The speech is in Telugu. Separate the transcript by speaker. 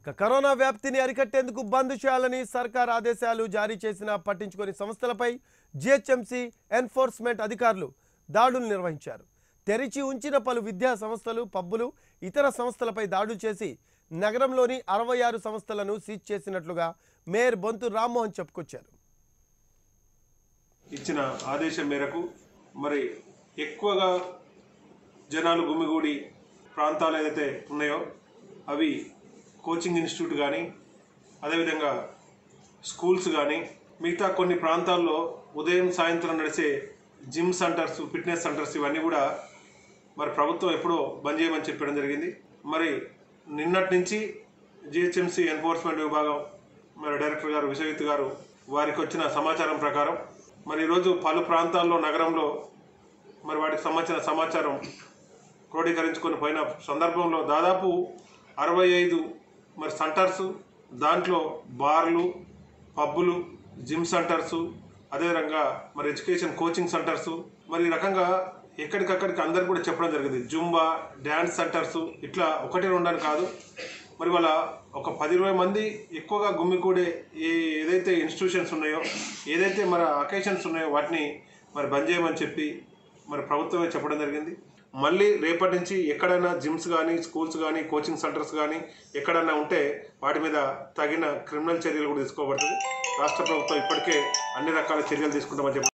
Speaker 1: ఇక కరోనా వ్యాప్తిని అరికట్టేందుకు బంద్ చేయాలని సర్కార్ ఆదేశాలు జారీ చేసినా పట్టించుకొని సంస్థలపై జిహెచ్ఎంసీ ఎన్ఫోర్స్మెంట్ అధికారులు దాడులు నిర్వహించారు తెరిచి ఉంచిన పలు విద్యా సంస్థలు పబ్బులు ఇతర సంస్థలపై దాడులు చేసి నగరంలోని అరవై ఆరు సంస్థలను సీజ్ చేసినట్లుగా మేయర్ బొంతు రామ్మోహన్ చెప్పుకొచ్చారు
Speaker 2: ఇచ్చిన ఆదేశం మేరకు మరి ఎక్కువగా జనాలు గుమిగూడి ప్రాంతాలు ఏదైతే ఉన్నాయో అవి కోచింగ్ ఇన్స్టిట్యూట్ కానీ అదేవిధంగా స్కూల్స్ కానీ మిగతా కొన్ని ప్రాంతాల్లో ఉదయం సాయంత్రం నడిచే జిమ్ సెంటర్స్ ఫిట్నెస్ సెంటర్స్ ఇవన్నీ కూడా మరి ప్రభుత్వం ఎప్పుడో బంద్ చేయమని చెప్పడం జరిగింది మరి నిన్నటి నుంచి జిహెచ్ఎంసీ ఎన్ఫోర్స్మెంట్ విభాగం మరి డైరెక్టర్ గారు విశ్వజిత్ గారు వారికి వచ్చిన సమాచారం ప్రకారం మరి ఈరోజు పలు ప్రాంతాల్లో నగరంలో మరి వాటికి సంబంధించిన సమాచారం క్రోడీకరించుకొని పోయిన సందర్భంలో దాదాపు అరవై ఐదు మరి సెంటర్స్ దాంట్లో బార్లు పబ్బులు జిమ్ సెంటర్స్ అదేవిధంగా మరి ఎడ్యుకేషన్ కోచింగ్ సెంటర్స్ మరి ఈ రకంగా ఎక్కడికక్కడికి అందరు కూడా చెప్పడం జరిగింది జుంబా డ్యాన్స్ సెంటర్స్ ఇట్లా ఒకటి రెండని కాదు మరి వాళ్ళ ఒక పది ఇరవై మంది ఎక్కువగా గుమ్మికూడే ఏ ఏదైతే ఇన్స్టిట్యూషన్స్ ఉన్నాయో ఏదైతే మరి అకేషన్స్ ఉన్నాయో వాటిని మరి బంద్ చేయమని చెప్పి మరి ప్రభుత్వమే చెప్పడం జరిగింది మళ్ళీ రేపటి నుంచి ఎక్కడైనా జిమ్స్ కానీ స్కూల్స్ కానీ కోచింగ్ సెంటర్స్ కానీ ఎక్కడైనా ఉంటే వాటి మీద తగిన క్రిమినల్ చర్యలు కూడా తీసుకోబడుతుంది రాష్ట్ర ప్రభుత్వం ఇప్పటికే అన్ని రకాల చర్యలు తీసుకుంటామని చెప్పి